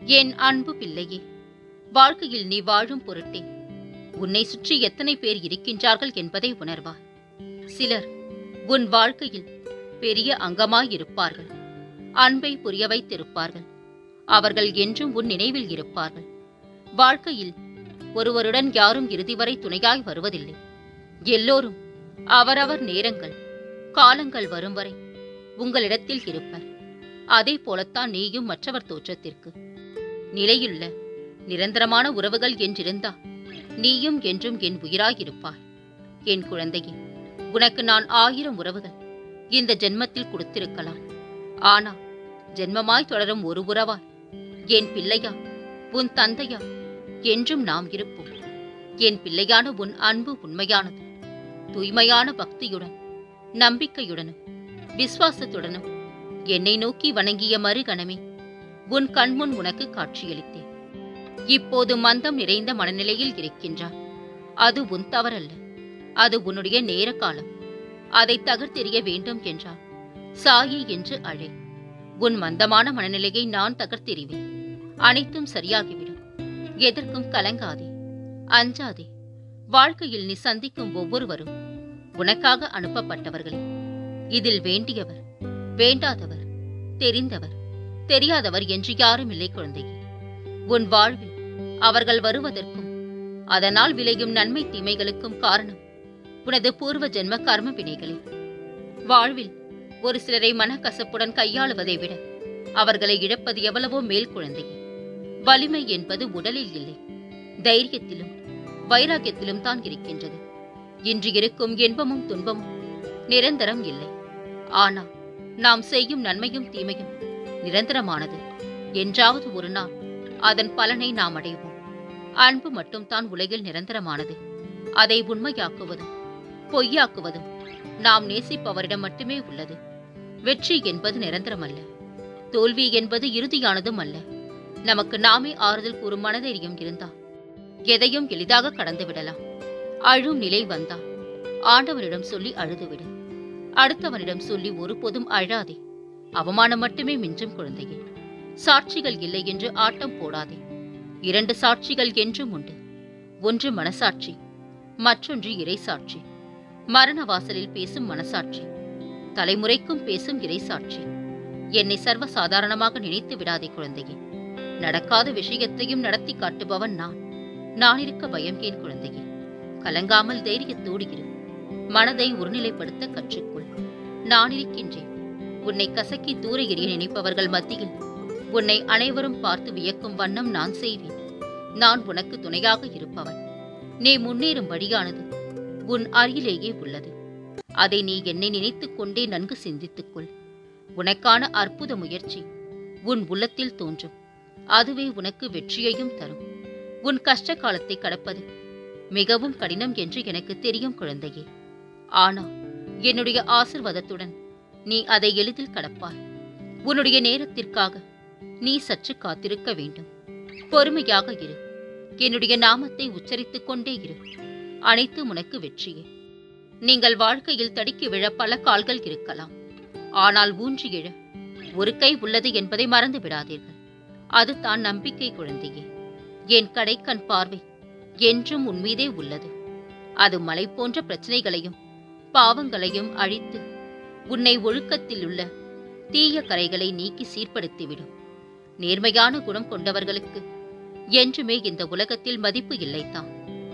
என் அன்பு பிள்ளையே வாழ்க்கையில் நீ வாழும் பொருட்டே உன்னை சுற்றி எத்தனை பேர் இருக்கின்றார்கள் என்பதை உணர்வாய் சிலர் உன் வாழ்க்கையில் பெரிய அங்கமாயிருப்பார்கள் அன்பை புரிய வைத்திருப்பார்கள் அவர்கள் என்றும் உன் நினைவில் இருப்பார்கள் வாழ்க்கையில் ஒருவருடன் யாரும் இறுதி வரை துணையாய் வருவதில்லை எல்லோரும் அவரவர் நேரங்கள் காலங்கள் வரும் வரை உங்களிடத்தில் இருப்பர் அதே போலத்தான் நீயும் மற்றவர் தோற்றத்திற்கு நிலையுள்ள நிரந்தரமான உறவுகள் என்றிருந்தா நீயும் என்றும் என் உயிராயிருப்பாய் என் குழந்தையே உனக்கு நான் ஆயிரம் உறவுகள் இந்த ஜென்மத்தில் கொடுத்திருக்கலாம் ஆனா ஜென்மமாய் தொடரும் ஒரு உறவாய் என் பிள்ளையா உன் தந்தையா என்றும் நாம் இருப்போம் என் பிள்ளையான உன் அன்பு உண்மையானது தூய்மையான பக்தியுடன் நம்பிக்கையுடனும் விசுவாசத்துடனும் என்னை நோக்கி வணங்கிய மறுகணமே உன் கண்முன் உனக்கு காட்சியளித்தேன் இப்போது மந்தம் நிறைந்த மனநிலையில் இருக்கின்றாய் அது உன் தவறல்ல அது உன்னுடைய நேர காலம் அதை தகர்த்தெறிய வேண்டும் என்றார் சாயி என்று அழை உன் மந்தமான மனநிலையை நான் தகர்த்தெறிவேன் அனைத்தும் சரியாகிவிடும் எதற்கும் கலங்காதே அஞ்சாதே வாழ்க்கையில் நீ சந்திக்கும் ஒவ்வொருவரும் உனக்காக அனுப்பப்பட்டவர்களே இதில் வேண்டியவர் வேண்டாதவர் தெரிந்தவர் தெரியாதவர் என்று யாரும் இல்லை குழந்தையே உன் வாழ்வில் அவர்கள் வருவதற்கும் அதனால் விளையும் நன்மை தீமைகளுக்கும் காரணம் உனது பூர்வ ஜென்ம கர்ம வினைகளே வாழ்வில் ஒரு சிலரை மனக்கசப்புடன் கையாளுவதை விட அவர்களை இழப்பது எவ்வளவோ மேல் குழந்தையே வலிமை என்பது உடலில் இல்லை தைரியத்திலும் வைராக்கியத்திலும் தான் இருக்கின்றது இன்று இருக்கும் இன்பமும் துன்பமும் நிரந்தரம் இல்லை ஆனால் நாம் செய்யும் நன்மையும் தீமையும் நிரந்தரமானது என்றாவது ஒரு நாள் அதன் பலனை நாம் அடைவோம் அன்பு மட்டும்தான் உலகில் நிரந்தரமானது அதை உண்மையாக்குவதும் பொய்யாக்குவதும் நாம் நேசிப்பவரிடம் மட்டுமே உள்ளது வெற்றி என்பது நிரந்தரமல்ல தோல்வி என்பது இறுதியானதும் அல்ல நமக்கு நாமே ஆறுதல் கூறும் மனதைரியம் இருந்தால் எதையும் எளிதாக கடந்து விடலாம் அழும் நிலை வந்தால் ஆண்டவனிடம் சொல்லி அழுதுவிடு அடுத்தவனிடம் சொல்லி ஒருபோதும் அழாதே அவமானம் மட்டுமே மிஞ்சும் குழந்தையே சாட்சிகள் இல்லை என்று ஆட்டம் போடாதே இரண்டு சாட்சிகள் என்றும் உண்டு ஒன்று மனசாட்சி மற்றொன்று இறைசாட்சி மரண வாசலில் பேசும் மனசாட்சி தலைமுறைக்கும் பேசும் இறைசாட்சி என்னை சர்வ சாதாரணமாக நினைத்து விடாதே குழந்தையே நடக்காத விஷயத்தையும் நடத்தி காட்டுபவன் நான் நான் இருக்க பயம் ஏன் குழந்தையே கலங்காமல் தைரியத்தோடு இரு மனதை ஒருநிலைப்படுத்த கற்றுக்கொள் நான் இருக்கின்றேன் உன்னை கசக்கி தூர எறிய நினைப்பவர்கள் மத்தியில் உன்னை அனைவரும் பார்த்து வியக்கும் வண்ணம் நான் செய்வேன் நான் உனக்கு துணையாக இருப்பவன் நீ முன்னேறும் வழியானது உன் அருகிலேயே உள்ளது அதை நீ என்னை நினைத்துக் கொண்டே நன்கு சிந்தித்துக்கொள் உனக்கான அற்புத முயற்சி உன் உள்ளத்தில் தோன்றும் அதுவே உனக்கு வெற்றியையும் தரும் உன் கஷ்ட காலத்தை கடப்பது மிகவும் கடினம் என்று எனக்கு தெரியும் குழந்தையே ஆனால் என்னுடைய ஆசிர்வாதத்துடன் நீ அதை எளிதில் கடப்பாய் உன்னுடைய நேரத்திற்காக நீ சற்று காத்திருக்க வேண்டும் பொறுமையாக இரு என்னுடைய நாமத்தை உச்சரித்துக் கொண்டே இரு அனைத்தும் உனக்கு வெற்றியே நீங்கள் வாழ்க்கையில் தடுக்கி விழ பல கால்கள் இருக்கலாம் ஆனால் ஊன்றி எழ ஒரு கை உள்ளது என்பதை மறந்து விடாதீர்கள் அது தான் நம்பிக்கை குழந்தையே என் கடைக்கண் பார்வை என்றும் உன்மீதே உள்ளது அது மலை போன்ற பிரச்சனைகளையும் பாவங்களையும் அழித்து உன்னை ஒழுக்கத்தில் உள்ள தீய கரைகளை நீக்கி சீர்படுத்திவிடும் நேர்மையான குணம் கொண்டவர்களுக்கு என்றுமே இந்த உலகத்தில் மதிப்பு இல்லைத்தான்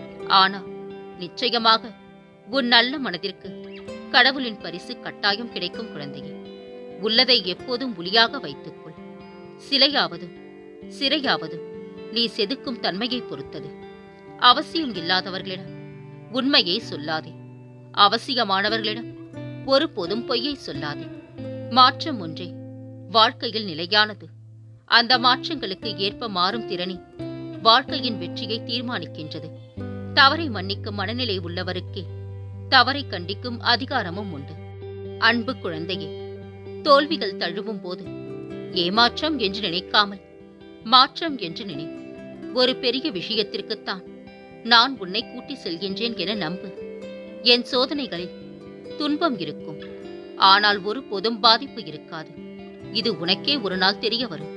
ஆனா நிச்சயமாக உன் நல்ல மனதிற்கு கடவுளின் பரிசு கட்டாயம் கிடைக்கும் குழந்தையே உள்ளதை எப்போதும் ஒளியாக வைத்துக்கொள் சிலையாவதும் சிறையாவதும் நீ செதுக்கும் தன்மையை பொறுத்தது அவசியம் இல்லாதவர்களிடம் உண்மையை சொல்லாதே அவசியமானவர்களிடம் ஒருபோதும் பொய்யை சொல்லாதே மாற்றம் ஒன்றே வாழ்க்கையில் நிலையானது அந்த மாற்றங்களுக்கு ஏற்ப மாறும் திறனே வாழ்க்கையின் வெற்றியை தீர்மானிக்கின்றது தவறை மன்னிக்கும் மனநிலை உள்ளவருக்கே தவறை கண்டிக்கும் அதிகாரமும் உண்டு அன்பு குழந்தையே தோல்விகள் தழுவும் போது ஏமாற்றம் என்று நினைக்காமல் மாற்றம் என்று நினை ஒரு பெரிய விஷயத்திற்குத்தான் நான் உன்னை கூட்டி செல்கின்றேன் என நம்பு என் சோதனைகளில் துன்பம் இருக்கும் ஆனால் ஒருபோதும் பாதிப்பு இருக்காது இது உனக்கே ஒரு நாள் தெரிய வரும்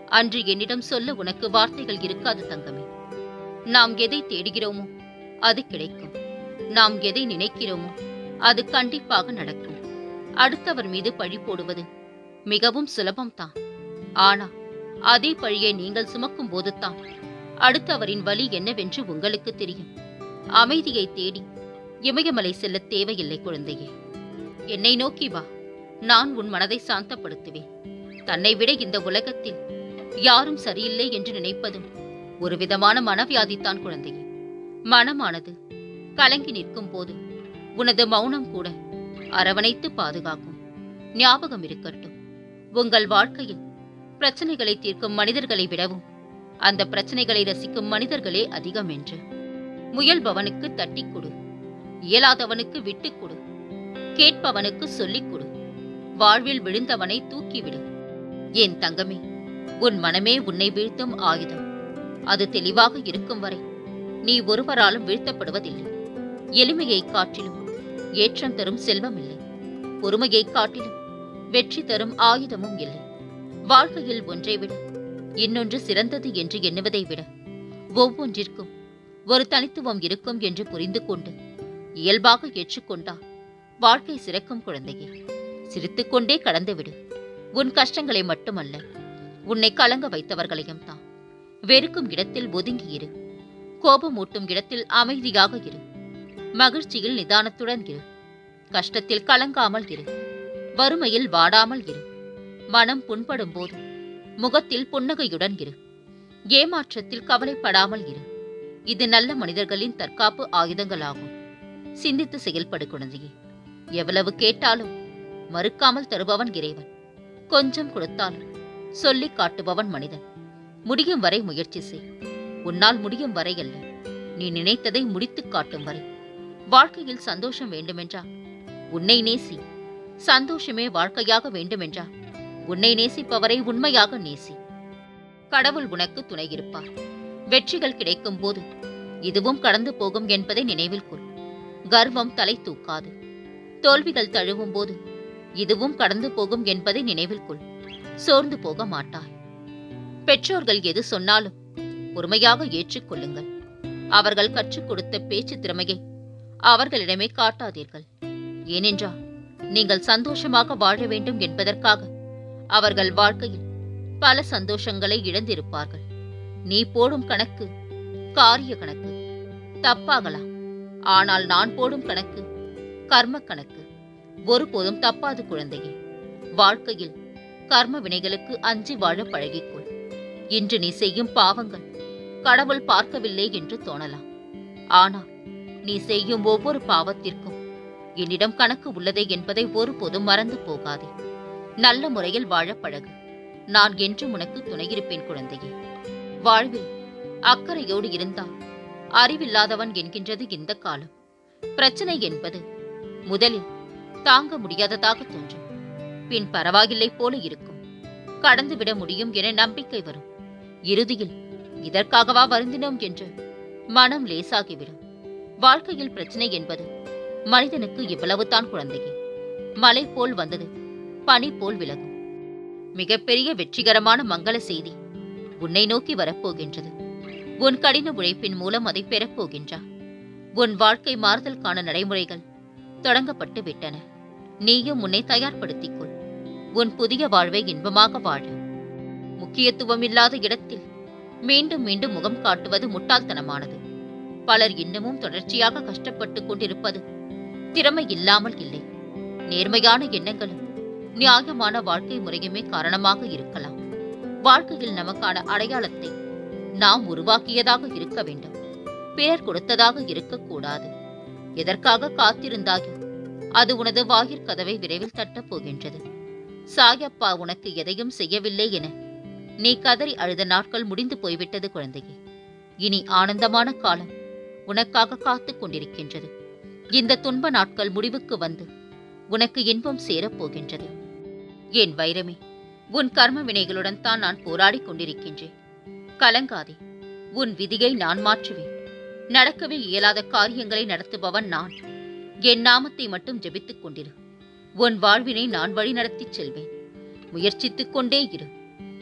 அன்று என்னிடம் சொல்ல உனக்கு வார்த்தைகள் இருக்காது தங்கமே நாம் எதை தேடுகிறோமோ அது கிடைக்கும் நாம் எதை நினைக்கிறோமோ அது கண்டிப்பாக நடக்கும் அடுத்தவர் மீது பழி போடுவது மிகவும் சுலபம்தான் ஆனா அதே பழியை நீங்கள் சுமக்கும் போதுதான் அடுத்தவரின் வலி என்னவென்று உங்களுக்கு தெரியும் அமைதியை தேடி இமயமலை செல்ல தேவையில்லை குழந்தையே என்னை நோக்கி வா நான் உன் மனதை சாந்தப்படுத்துவேன் தன்னை விட இந்த உலகத்தில் யாரும் சரியில்லை என்று நினைப்பதும் ஒரு விதமான மனவியாதித்தான் குழந்தையே மனமானது கலங்கி நிற்கும் போது உனது மௌனம் கூட அரவணைத்து பாதுகாக்கும் ஞாபகம் இருக்கட்டும் உங்கள் வாழ்க்கையில் பிரச்சனைகளை தீர்க்கும் மனிதர்களை விடவும் அந்த பிரச்சனைகளை ரசிக்கும் மனிதர்களே அதிகம் என்று முயல்பவனுக்கு தட்டிக் கொடு இயலாதவனுக்கு விட்டுக் கொடு கேட்பவனுக்கு சொல்லிக் கொடு வாழ்வில் விழுந்தவனை தூக்கிவிடு என் தங்கமே உன் மனமே உன்னை வீழ்த்தும் ஆயுதம் அது தெளிவாக இருக்கும் வரை நீ ஒருவராலும் வீழ்த்தப்படுவதில்லை எளிமையை காட்டிலும் ஏற்றம் தரும் செல்வம் இல்லை பொறுமையை காட்டிலும் வெற்றி தரும் ஆயுதமும் இல்லை வாழ்க்கையில் ஒன்றை விட இன்னொன்று சிறந்தது என்று எண்ணுவதை விட ஒவ்வொன்றிற்கும் ஒரு தனித்துவம் இருக்கும் என்று புரிந்து கொண்டு இயல்பாக ஏற்றுக்கொண்டால் வாழ்க்கை சிறக்கும் குழந்தையே சிரித்துக்கொண்டே கடந்துவிடு உன் கஷ்டங்களை மட்டுமல்ல உன்னை கலங்க வைத்தவர்களையும் தான் வெறுக்கும் இடத்தில் ஒதுங்கியிரு கோபமூட்டும் இடத்தில் அமைதியாக இரு மகிழ்ச்சியில் நிதானத்துடன் இரு கஷ்டத்தில் கலங்காமல் இரு வறுமையில் வாடாமல் இரு மனம் புண்படும் போது முகத்தில் புன்னகையுடன் இரு ஏமாற்றத்தில் கவலைப்படாமல் இரு இது நல்ல மனிதர்களின் தற்காப்பு ஆயுதங்களாகும் சிந்தித்து செயல்படு குழந்தையே எவ்வளவு கேட்டாலும் மறுக்காமல் தருபவன் இறைவன் கொஞ்சம் கொடுத்தாலும் சொல்லிக் காட்டுபவன் மனிதன் முடியும் வரை முயற்சி செய் உன்னால் முடியும் வரை அல்ல நீ நினைத்ததை முடித்துக் காட்டும் வரை வாழ்க்கையில் சந்தோஷம் வேண்டுமென்றா உன்னை நேசி சந்தோஷமே வாழ்க்கையாக வேண்டுமென்றா உன்னை நேசிப்பவரை உண்மையாக நேசி கடவுள் உனக்கு துணை இருப்பார் வெற்றிகள் கிடைக்கும் போது இதுவும் கடந்து போகும் என்பதை நினைவில் கொள் கர்வம் தலை தூக்காது தோல்விகள் தழுவும் போது இதுவும் கடந்து போகும் என்பதை நினைவில் கொள் சோர்ந்து போக மாட்டாய் பெற்றோர்கள் எது சொன்னாலும் பொறுமையாக ஏற்றுக்கொள்ளுங்கள் அவர்கள் கற்றுக் கொடுத்த பேச்சு திறமையை அவர்களிடமே காட்டாதீர்கள் ஏனென்றால் நீங்கள் சந்தோஷமாக வாழ வேண்டும் என்பதற்காக அவர்கள் வாழ்க்கையில் பல சந்தோஷங்களை இழந்திருப்பார்கள் நீ போடும் கணக்கு காரிய கணக்கு தப்பாகலாம் ஆனால் நான் போடும் கணக்கு கர்ம கணக்கு ஒருபோதும் தப்பாது குழந்தையே வாழ்க்கையில் கர்ம வினைகளுக்கு அஞ்சி வாழ பழகிக்கொள் இன்று நீ செய்யும் பாவங்கள் கடவுள் பார்க்கவில்லை என்று தோணலாம் ஆனால் நீ செய்யும் ஒவ்வொரு பாவத்திற்கும் என்னிடம் கணக்கு உள்ளதே என்பதை ஒருபோதும் மறந்து போகாதே நல்ல முறையில் வாழ பழகு நான் என்றும் உனக்கு துணையிருப்பேன் குழந்தையே வாழ்வில் அக்கறையோடு இருந்தால் அறிவில்லாதவன் என்கின்றது இந்த காலம் பிரச்சனை என்பது முதலில் தாங்க முடியாததாக தோன்றும் பின் பரவாயில்லை போல இருக்கும் கடந்துவிட முடியும் என நம்பிக்கை வரும் இறுதியில் இதற்காகவா வருந்தினோம் என்று மனம் லேசாகிவிடும் வாழ்க்கையில் பிரச்சனை என்பது மனிதனுக்கு இவ்வளவுதான் குழந்தையே மலை போல் வந்தது பனி போல் விலகும் மிகப்பெரிய வெற்றிகரமான மங்கள செய்தி உன்னை நோக்கி வரப்போகின்றது உன் கடின உழைப்பின் மூலம் அதை பெறப்போகின்றா உன் வாழ்க்கை மாறுதலுக்கான நடைமுறைகள் தொடங்கப்பட்டு விட்டன நீயும் உன்னை தயார்படுத்திக் கொள் உன் புதிய வாழ்வை இன்பமாக வாழ முக்கியத்துவம் இல்லாத இடத்தில் மீண்டும் மீண்டும் முகம் காட்டுவது முட்டாள்தனமானது பலர் இன்னமும் தொடர்ச்சியாக கஷ்டப்பட்டுக் கொண்டிருப்பது திறமை இல்லாமல் இல்லை நேர்மையான எண்ணங்களும் நியாயமான வாழ்க்கை முறையுமே காரணமாக இருக்கலாம் வாழ்க்கையில் நமக்கான அடையாளத்தை நாம் உருவாக்கியதாக இருக்க வேண்டும் பிறர் கொடுத்ததாக இருக்கக்கூடாது எதற்காக காத்திருந்தாயோ அது உனது வாயிற் கதவை விரைவில் தட்டப் போகின்றது சாயப்பா உனக்கு எதையும் செய்யவில்லை என நீ கதறி அழுத நாட்கள் முடிந்து போய்விட்டது குழந்தையே இனி ஆனந்தமான காலம் உனக்காக காத்துக் கொண்டிருக்கின்றது இந்த துன்ப நாட்கள் முடிவுக்கு வந்து உனக்கு இன்பம் சேரப் போகின்றது என் வைரமே உன் கர்ம வினைகளுடன் தான் நான் போராடிக் கொண்டிருக்கின்றேன் கலங்காதே உன் விதியை நான் மாற்றுவேன் நடக்கவே இயலாத காரியங்களை நடத்துபவன் நான் என் நாமத்தை மட்டும் ஜெபித்துக் கொண்டிரு உன் வாழ்வினை நான் வழி நடத்திச் செல்வேன் முயற்சித்துக் கொண்டே இரு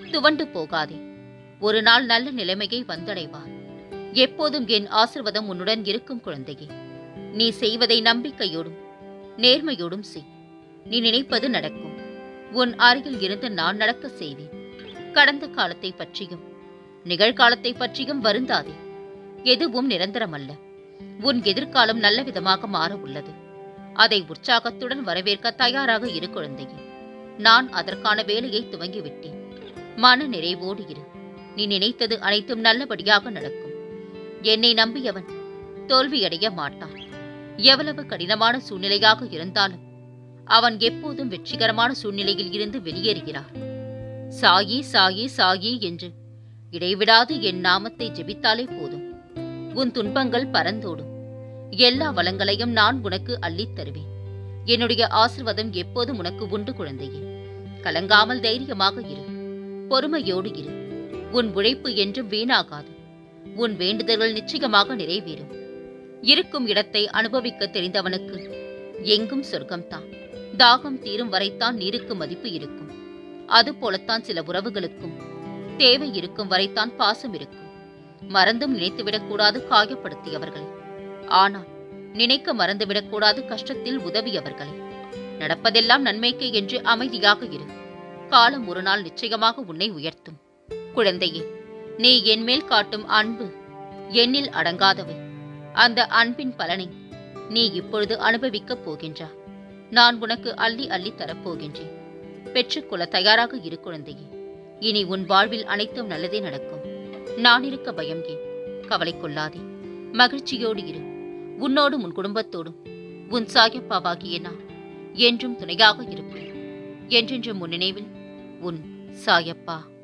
துவண்டு போகாதே ஒரு நாள் நல்ல நிலைமையை வந்தடைவார் எப்போதும் என் ஆசிர்வாதம் உன்னுடன் இருக்கும் குழந்தையே நீ செய்வதை நம்பிக்கையோடும் நேர்மையோடும் செய் நீ நினைப்பது நடக்கும் உன் அருகில் இருந்து நான் நடக்க செய்வேன் கடந்த காலத்தை பற்றியும் நிகழ்காலத்தை பற்றியும் வருந்தாதே எதுவும் நிரந்தரமல்ல உன் எதிர்காலம் நல்ல விதமாக மாற உள்ளது அதை உற்சாகத்துடன் வரவேற்க தயாராக இரு குழந்தையே நான் அதற்கான வேலையை துவங்கிவிட்டேன் மன நிறைவோடு இரு நீ நினைத்தது அனைத்தும் நல்லபடியாக நடக்கும் என்னை நம்பியவன் தோல்வியடைய மாட்டான் எவ்வளவு கடினமான சூழ்நிலையாக இருந்தாலும் அவன் எப்போதும் வெற்றிகரமான சூழ்நிலையில் இருந்து வெளியேறுகிறார் சாயி சாயி சாயி என்று இடைவிடாது என் நாமத்தை ஜெபித்தாலே போதும் உன் துன்பங்கள் பறந்தோடும் எல்லா வளங்களையும் நான் உனக்கு அள்ளித் தருவேன் என்னுடைய ஆசிர்வாதம் எப்போதும் உனக்கு உண்டு குழந்தையே கலங்காமல் தைரியமாக இரு பொறுமையோடு இரு உன் உழைப்பு என்றும் வீணாகாது உன் வேண்டுதல்கள் நிச்சயமாக நிறைவேறும் இருக்கும் இடத்தை அனுபவிக்க தெரிந்தவனுக்கு எங்கும் சொர்க்கம்தான் தாகம் தீரும் வரைத்தான் நீருக்கு மதிப்பு இருக்கும் அதுபோலத்தான் சில உறவுகளுக்கும் தேவை இருக்கும் வரைத்தான் பாசம் இருக்கும் மறந்தும் நினைத்துவிடக்கூடாது காயப்படுத்தியவர்களை ஆனால் நினைக்க மறந்துவிடக்கூடாது கஷ்டத்தில் உதவியவர்களை நடப்பதெல்லாம் நன்மைக்கு என்று அமைதியாக இரு காலம் ஒரு நாள் நிச்சயமாக உன்னை உயர்த்தும் குழந்தையே நீ என்மேல் காட்டும் அன்பு என்னில் அடங்காதவை அந்த அன்பின் பலனை நீ இப்பொழுது அனுபவிக்கப் போகின்றா நான் உனக்கு அள்ளி அள்ளி தரப்போகின்றேன் பெற்றுக்கொள்ள தயாராக இரு குழந்தையே இனி உன் வாழ்வில் அனைத்தும் நல்லதே நடக்கும் நான் இருக்க பயம் ஏன் கவலை கொள்ளாதே மகிழ்ச்சியோடு இரு உன்னோடும் உன் குடும்பத்தோடும் உன் சாயப்பாவாகிய நான் என்றும் துணையாக இருப்பேன் என்றென்றும் உன் நினைவில் உன் சாயப்பா